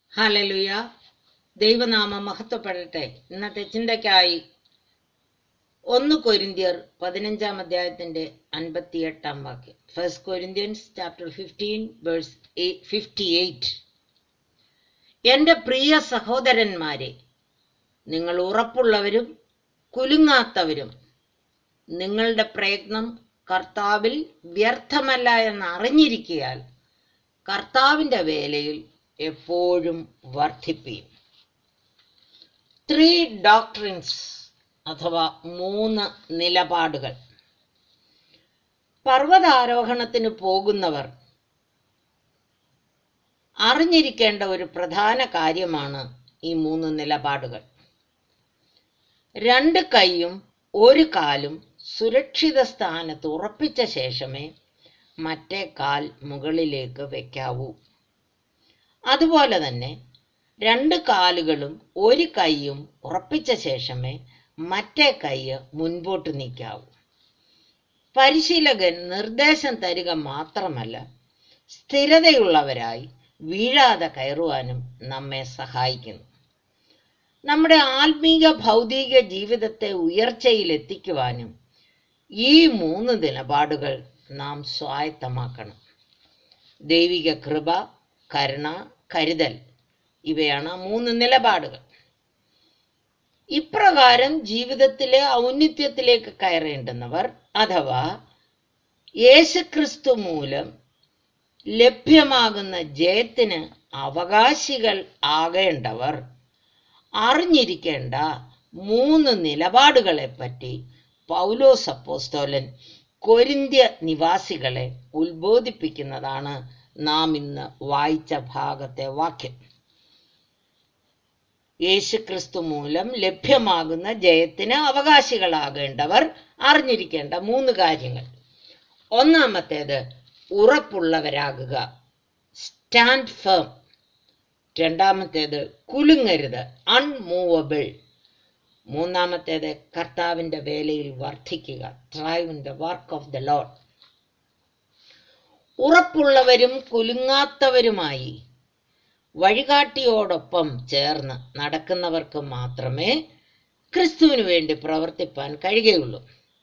ഹാലലുയ ദൈവനാമം മഹത്വപ്പെടട്ടെ ഇന്നത്തെ ചിന്തയ്ക്കായി ഒന്ന് കൊരിന്ത്യർ പതിനഞ്ചാം അധ്യായത്തിന്റെ അൻപത്തിയെട്ടാം വാക്യം first Corinthians chapter fifteen verse fifty eight എൻ്റെ പ്രിയ സഹോദരന്മാരെ നിങ്ങൾ ഉറപ്പുള്ളവരും കുലുങ്ങാത്തവരും നിങ്ങളുടെ പ്രയത്നം കർത്താവിൽ വ്യർത്ഥമല്ല എന്ന് അറിഞ്ഞിരിക്കയാൽ കർത്താവിൻ്റെ വേലയിൽ എപ്പോഴും വർദ്ധിപ്പിയും ത്രീ ഡോക്ട്രിൻസ് അഥവാ മൂന്ന് നിലപാടുകൾ പർവ്വതാരോഹണത്തിന് പോകുന്നവർ അറിഞ്ഞിരിക്കേണ്ട ഒരു പ്രധാന കാര്യമാണ് ഈ മൂന്ന് നിലപാടുകൾ രണ്ട് കൈയും ഒരു കാലും സുരക്ഷിത സ്ഥാനത്ത് ഉറപ്പിച്ച ശേഷമേ മറ്റേ കാൽ മുകളിലേക്ക് വയ്ക്കാവൂ അതുപോലെ തന്നെ രണ്ട് കാലുകളും ഒരു കൈയും ഉറപ്പിച്ച ശേഷമേ മറ്റേ കൈ മുൻപോട്ട് നീക്കാവൂ പരിശീലകൻ നിർദ്ദേശം തരിക മാത്രമല്ല സ്ഥിരതയുള്ളവരായി വീഴാതെ കയറുവാനും നമ്മെ സഹായിക്കുന്നു നമ്മുടെ ആത്മീക ഭൗതിക ജീവിതത്തെ ഉയർച്ചയിൽ എത്തിക്കുവാനും ഈ മൂന്ന് നിലപാടുകൾ നാം സ്വായത്തമാക്കണം ദൈവിക കൃപ കരുണ കരുതൽ ഇവയാണ് മൂന്ന് നിലപാടുകൾ ഇപ്രകാരം ജീവിതത്തിലെ ഔന്നിത്യത്തിലേക്ക് കയറേണ്ടുന്നവർ അഥവാ യേശുക്രിസ്തു മൂലം ലഭ്യമാകുന്ന ജയത്തിന് അവകാശികൾ ആകേണ്ടവർ അറിഞ്ഞിരിക്കേണ്ട മൂന്ന് നിലപാടുകളെപ്പറ്റി പൗലോസ് അപ്പോസ്തോലൻ കൊരിന്ത്യ നിവാസികളെ ഉത്ബോധിപ്പിക്കുന്നതാണ് നാം ഇന്ന് വായിച്ച ഭാഗത്തെ വാക്യം യേശുക്രിസ്തു മൂലം ലഭ്യമാകുന്ന ജയത്തിന് അവകാശികളാകേണ്ടവർ അറിഞ്ഞിരിക്കേണ്ട മൂന്ന് കാര്യങ്ങൾ ഒന്നാമത്തേത് ഉറപ്പുള്ളവരാകുക സ്റ്റാൻഡ് ഫേം രണ്ടാമത്തേത് കുലുങ്ങരുത് അൺമൂവബിൾ മൂന്നാമത്തേത് കർത്താവിൻ്റെ വേലയിൽ വർദ്ധിക്കുക strive in the work of the Lord ഉറപ്പുള്ളവരും കുലുങ്ങാത്തവരുമായി വഴികാട്ടിയോടൊപ്പം ചേർന്ന് നടക്കുന്നവർക്ക് മാത്രമേ ക്രിസ്തുവിന് വേണ്ടി പ്രവർത്തിപ്പാൻ കഴിയുകയുള്ളൂ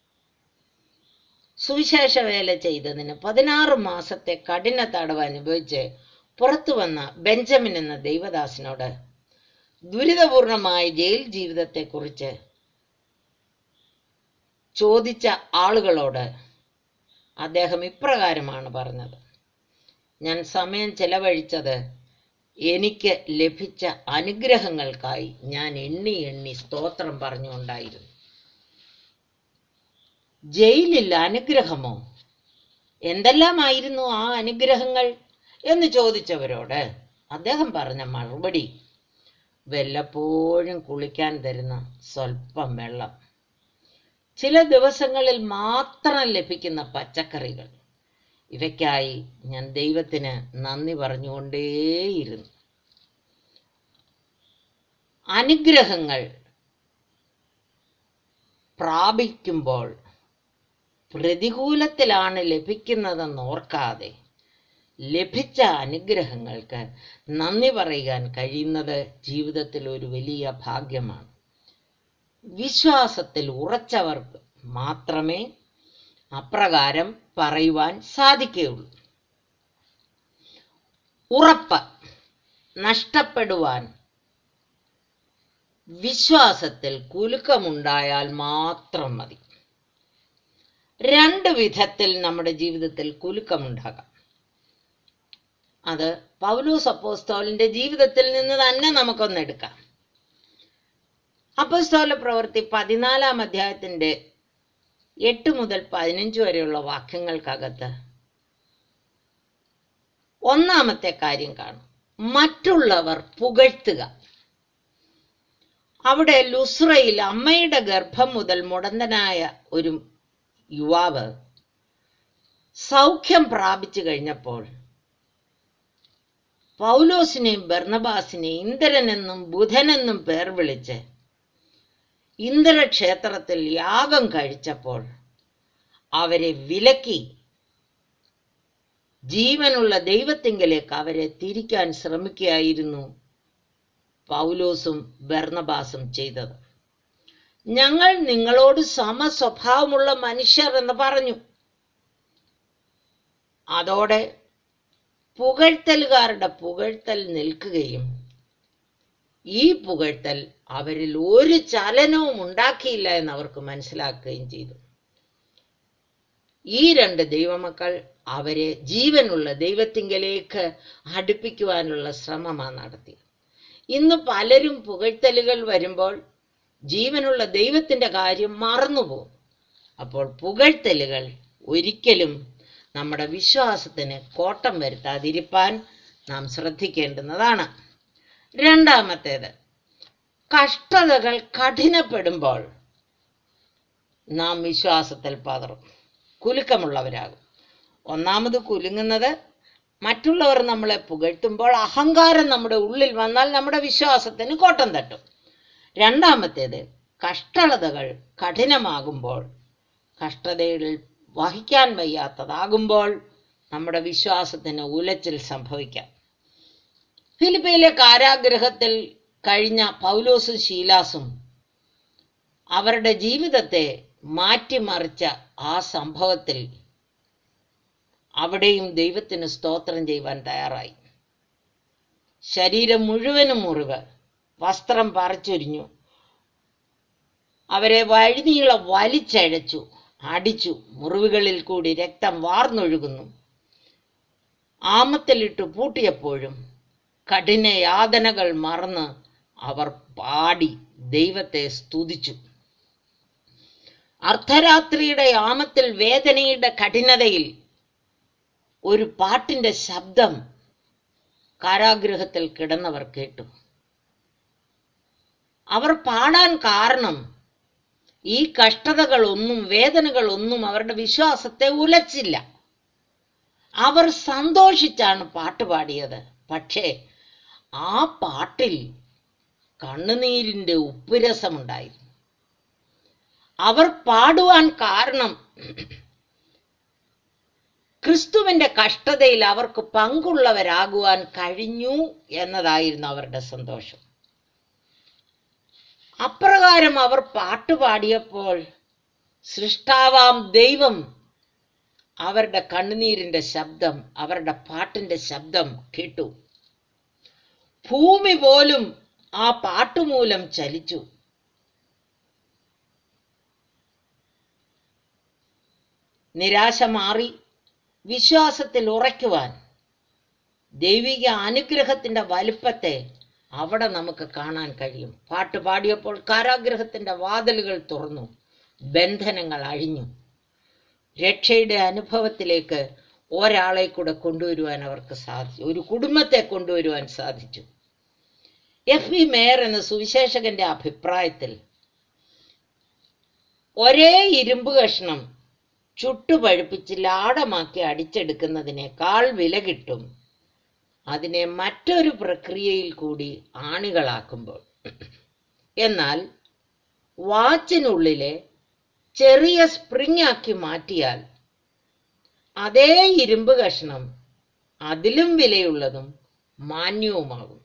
സുവിശേഷ വേല ചെയ്തതിന് പതിനാറ് മാസത്തെ കഠിന തടവ് അനുഭവിച്ച് പുറത്തു വന്ന ബെഞ്ചമിൻ എന്ന ദൈവദാസനോട് ദുരിതപൂർണമായ ജയിൽ ജീവിതത്തെക്കുറിച്ച് ചോദിച്ച ആളുകളോട് അദ്ദേഹം ഇപ്രകാരമാണ് പറഞ്ഞത് ഞാൻ സമയം ചെലവഴിച്ചത് എനിക്ക് ലഭിച്ച അനുഗ്രഹങ്ങൾക്കായി ഞാൻ എണ്ണി എണ്ണി സ്തോത്രം പറഞ്ഞുകൊണ്ടായിരുന്നു ജയിലിൽ അനുഗ്രഹമോ എന്തെല്ലാമായിരുന്നു ആ അനുഗ്രഹങ്ങൾ എന്ന് ചോദിച്ചവരോട് അദ്ദേഹം പറഞ്ഞ മറുപടി വല്ലപ്പോഴും കുളിക്കാൻ തരുന്ന സ്വല്പം വെള്ളം ചില ദിവസങ്ങളിൽ മാത്രം ലഭിക്കുന്ന പച്ചക്കറികൾ ഇവയ്ക്കായി ഞാൻ ദൈവത്തിന് നന്ദി പറഞ്ഞുകൊണ്ടേയിരുന്നു അനുഗ്രഹങ്ങൾ പ്രാപിക്കുമ്പോൾ പ്രതികൂലത്തിലാണ് ലഭിക്കുന്നതെന്ന് ഓർക്കാതെ ലഭിച്ച അനുഗ്രഹങ്ങൾക്ക് നന്ദി പറയാൻ കഴിയുന്നത് ജീവിതത്തിൽ ഒരു വലിയ ഭാഗ്യമാണ് വിശ്വാസത്തിൽ ഉറച്ചവർക്ക് മാത്രമേ അപ്രകാരം പറയുവാൻ സാധിക്കുകയുള്ളൂ ഉറപ്പ് നഷ്ടപ്പെടുവാൻ വിശ്വാസത്തിൽ കുലുക്കമുണ്ടായാൽ മാത്രം മതി രണ്ട് വിധത്തിൽ നമ്മുടെ ജീവിതത്തിൽ കുലുക്കമുണ്ടാകാം അത് പൗലോസ് അപ്പോസ്തോലിന്റെ ജീവിതത്തിൽ നിന്ന് തന്നെ നമുക്കൊന്ന് എടുക്കാം അപ്പോസ്തോല പ്രവൃത്തി പതിനാലാം അധ്യായത്തിന്റെ എട്ട് മുതൽ പതിനഞ്ച് വരെയുള്ള വാക്യങ്ങൾക്കകത്ത് ഒന്നാമത്തെ കാര്യം കാണും മറ്റുള്ളവർ പുകഴ്ത്തുക അവിടെ ലുസ്രയിൽ അമ്മയുടെ ഗർഭം മുതൽ മുടന്തനായ ഒരു യുവാവ് സൗഖ്യം പ്രാപിച്ചു കഴിഞ്ഞപ്പോൾ പൗലോസിനെയും ബർണബാസിനെയും ഇന്ദ്രനെന്നും ബുധനെന്നും പേർ വിളിച്ച് ഇന്ദ്രക്ഷേത്രത്തിൽ യാഗം കഴിച്ചപ്പോൾ അവരെ വിലക്കി ജീവനുള്ള ദൈവത്തിങ്കലേക്ക് അവരെ തിരിക്കാൻ ശ്രമിക്കുകയായിരുന്നു പൗലോസും ബർണബാസും ചെയ്തത് ഞങ്ങൾ നിങ്ങളോട് സമസ്വഭാവമുള്ള മനുഷ്യർ എന്ന് പറഞ്ഞു അതോടെ പുകഴ്ത്തലുകാരുടെ പുകഴ്ത്തൽ നിൽക്കുകയും ഈ പുകഴ്ത്തൽ അവരിൽ ഒരു ചലനവും ഉണ്ടാക്കിയില്ല എന്ന് അവർക്ക് മനസ്സിലാക്കുകയും ചെയ്തു ഈ രണ്ട് ദൈവമക്കൾ അവരെ ജീവനുള്ള ദൈവത്തിങ്കലേക്ക് അടുപ്പിക്കുവാനുള്ള ശ്രമമാണ് നടത്തിയത് ഇന്ന് പലരും പുകഴ്ത്തലുകൾ വരുമ്പോൾ ജീവനുള്ള ദൈവത്തിൻ്റെ കാര്യം മറന്നുപോകും അപ്പോൾ പുകഴ്ത്തലുകൾ ഒരിക്കലും നമ്മുടെ വിശ്വാസത്തിന് കോട്ടം വരുത്താതിരിപ്പാൻ നാം ശ്രദ്ധിക്കേണ്ടുന്നതാണ് രണ്ടാമത്തേത് കഷ്ടതകൾ കഠിനപ്പെടുമ്പോൾ നാം വിശ്വാസത്തിൽ പതറും കുലുക്കമുള്ളവരാകും ഒന്നാമത് കുലുങ്ങുന്നത് മറ്റുള്ളവർ നമ്മളെ പുകഴ്ത്തുമ്പോൾ അഹങ്കാരം നമ്മുടെ ഉള്ളിൽ വന്നാൽ നമ്മുടെ വിശ്വാസത്തിന് കോട്ടം തട്ടും രണ്ടാമത്തേത് കഷ്ടതകൾ കഠിനമാകുമ്പോൾ കഷ്ടതകളിൽ വഹിക്കാൻ വയ്യാത്തതാകുമ്പോൾ നമ്മുടെ വിശ്വാസത്തിന് ഉലച്ചിൽ സംഭവിക്കാം ഫിലിപ്പയിലെ കാരാഗ്രഹത്തിൽ കഴിഞ്ഞ പൗലോസും ശീലാസും അവരുടെ ജീവിതത്തെ മാറ്റിമറിച്ച ആ സംഭവത്തിൽ അവിടെയും ദൈവത്തിന് സ്തോത്രം ചെയ്യുവാൻ തയ്യാറായി ശരീരം മുഴുവനും മുറിവ് വസ്ത്രം പറിച്ചൊരിഞ്ഞു അവരെ വഴിനീളം വലിച്ചഴച്ചു അടിച്ചു മുറിവുകളിൽ കൂടി രക്തം വാർന്നൊഴുകുന്നു ആമത്തിലിട്ട് പൂട്ടിയപ്പോഴും കഠിന യാതനകൾ മറന്ന് അവർ പാടി ദൈവത്തെ സ്തുതിച്ചു അർദ്ധരാത്രിയുടെ ആമത്തിൽ വേദനയുടെ കഠിനതയിൽ ഒരു പാട്ടിന്റെ ശബ്ദം കാരാഗൃഹത്തിൽ കിടന്നവർ കേട്ടു അവർ പാടാൻ കാരണം ഈ കഷ്ടതകളൊന്നും വേദനകളൊന്നും അവരുടെ വിശ്വാസത്തെ ഉലച്ചില്ല അവർ സന്തോഷിച്ചാണ് പാട്ട് പാടിയത് പക്ഷേ ആ പാട്ടിൽ കണ്ണുനീരിൻ്റെ ഉപ്പുരസമുണ്ടായിരുന്നു അവർ പാടുവാൻ കാരണം ക്രിസ്തുവിന്റെ കഷ്ടതയിൽ അവർക്ക് പങ്കുള്ളവരാകുവാൻ കഴിഞ്ഞു എന്നതായിരുന്നു അവരുടെ സന്തോഷം അപ്രകാരം അവർ പാട്ടുപാടിയപ്പോൾ സൃഷ്ടാവാം ദൈവം അവരുടെ കണ്ണുനീരിന്റെ ശബ്ദം അവരുടെ പാട്ടിന്റെ ശബ്ദം കേട്ടു ഭൂമി പോലും ആ പാട്ടുമൂലം ചലിച്ചു നിരാശ മാറി വിശ്വാസത്തിൽ ഉറയ്ക്കുവാൻ ദൈവിക അനുഗ്രഹത്തിന്റെ വലുപ്പത്തെ അവിടെ നമുക്ക് കാണാൻ കഴിയും പാട്ട് പാടിയപ്പോൾ കാരാഗ്രഹത്തിന്റെ വാതിലുകൾ തുറന്നു ബന്ധനങ്ങൾ അഴിഞ്ഞു രക്ഷയുടെ അനുഭവത്തിലേക്ക് ഒരാളെ കൂടെ കൊണ്ടുവരുവാൻ അവർക്ക് സാധിച്ചു ഒരു കുടുംബത്തെ കൊണ്ടുവരുവാൻ സാധിച്ചു എഫ് വി മേയർ എന്ന സുവിശേഷകന്റെ അഭിപ്രായത്തിൽ ഒരേ ഇരുമ്പ് കഷ്ണം ചുട്ടുപഴുപ്പിച്ച് ലാടമാക്കി അടിച്ചെടുക്കുന്നതിനേക്കാൾ വില കിട്ടും അതിനെ മറ്റൊരു പ്രക്രിയയിൽ കൂടി ആണികളാക്കുമ്പോൾ എന്നാൽ വാച്ചിനുള്ളിലെ ചെറിയ സ്പ്രിങ് ആക്കി മാറ്റിയാൽ അതേ ഇരുമ്പ് കഷ്ണം അതിലും വിലയുള്ളതും മാന്യവുമാകും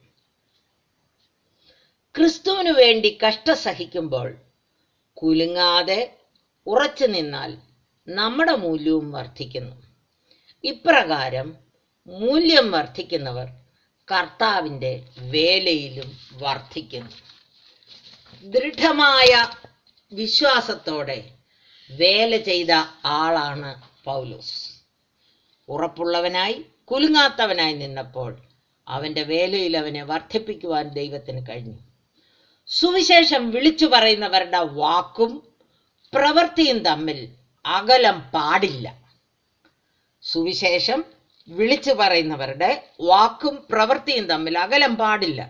ക്രിസ്തുവിനു വേണ്ടി കഷ്ട സഹിക്കുമ്പോൾ കുലുങ്ങാതെ ഉറച്ചു നിന്നാൽ നമ്മുടെ മൂല്യവും വർദ്ധിക്കുന്നു ഇപ്രകാരം മൂല്യം വർദ്ധിക്കുന്നവർ കർത്താവിൻ്റെ വേലയിലും വർദ്ധിക്കുന്നു ദൃഢമായ വിശ്വാസത്തോടെ വേല ചെയ്ത ആളാണ് പൗലോസ് ഉറപ്പുള്ളവനായി കുലുങ്ങാത്തവനായി നിന്നപ്പോൾ അവന്റെ വേലയിൽ അവനെ വർദ്ധിപ്പിക്കുവാൻ ദൈവത്തിന് കഴിഞ്ഞു സുവിശേഷം വിളിച്ചു പറയുന്നവരുടെ വാക്കും പ്രവൃത്തിയും തമ്മിൽ അകലം പാടില്ല സുവിശേഷം വിളിച്ചു പറയുന്നവരുടെ വാക്കും പ്രവൃത്തിയും തമ്മിൽ അകലം പാടില്ല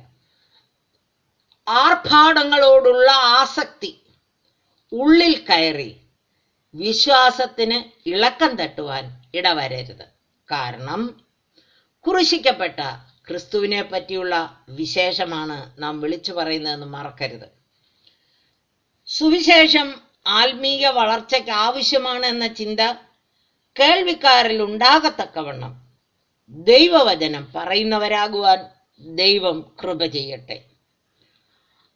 ആർഭാടങ്ങളോടുള്ള ആസക്തി ഉള്ളിൽ കയറി വിശ്വാസത്തിന് ഇളക്കം തട്ടുവാൻ ഇടവരരുത് കാരണം കുരിശിക്കപ്പെട്ട ക്രിസ്തുവിനെ പറ്റിയുള്ള വിശേഷമാണ് നാം വിളിച്ചു പറയുന്നതെന്ന് മറക്കരുത് സുവിശേഷം ആത്മീയ വളർച്ചയ്ക്ക് ആവശ്യമാണ് എന്ന ചിന്ത കേൾവിക്കാരിൽ ഉണ്ടാകത്തക്കവണ്ണം ദൈവവചനം പറയുന്നവരാകുവാൻ ദൈവം കൃപ ചെയ്യട്ടെ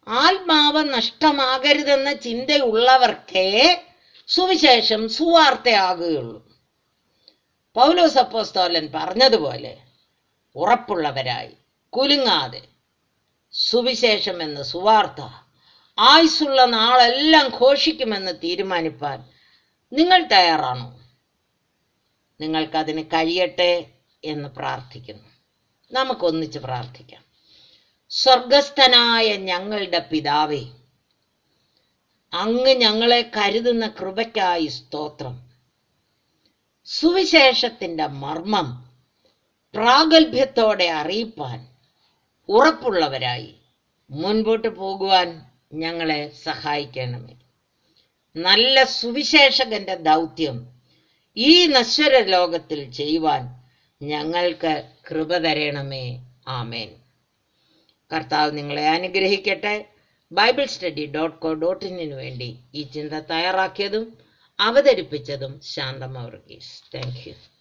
ആത്മാവ് നഷ്ടമാകരുതെന്ന ചിന്തയുള്ളവർക്കേ സുവിശേഷം സുവാർത്തയാകുകയുള്ളൂ പൗലോസ് അപ്പോസ്തോലൻ പറഞ്ഞതുപോലെ ഉറപ്പുള്ളവരായി കുലുങ്ങാതെ സുവിശേഷം എന്ന സുവാർത്ത ആയുസ്സുള്ള നാളെല്ലാം ഘോഷിക്കുമെന്ന് തീരുമാനിപ്പാൻ നിങ്ങൾ തയ്യാറാണോ നിങ്ങൾക്കതിന് കഴിയട്ടെ എന്ന് പ്രാർത്ഥിക്കുന്നു നമുക്കൊന്നിച്ച് പ്രാർത്ഥിക്കാം സ്വർഗസ്ഥനായ ഞങ്ങളുടെ പിതാവേ അങ്ങ് ഞങ്ങളെ കരുതുന്ന കൃപയ്ക്കായി സ്തോത്രം സുവിശേഷത്തിൻ്റെ മർമ്മം പ്രാഗൽഭ്യത്തോടെ അറിയിപ്പാൻ ഉറപ്പുള്ളവരായി മുൻപോട്ട് പോകുവാൻ ഞങ്ങളെ സഹായിക്കണമേ നല്ല സുവിശേഷകന്റെ ദൗത്യം ഈ നശ്വര ലോകത്തിൽ ചെയ്യുവാൻ ഞങ്ങൾക്ക് കൃപ തരണമേ ആമേൻ കർത്താവ് നിങ്ങളെ അനുഗ്രഹിക്കട്ടെ Bible study dot co dot ഇന്നിനു വേണ്ടി ഈ ചിന്ത തയ്യാറാക്കിയതും അവതരിപ്പിച്ചതും ശാന്തമ വർഗീസ് താങ്ക് യു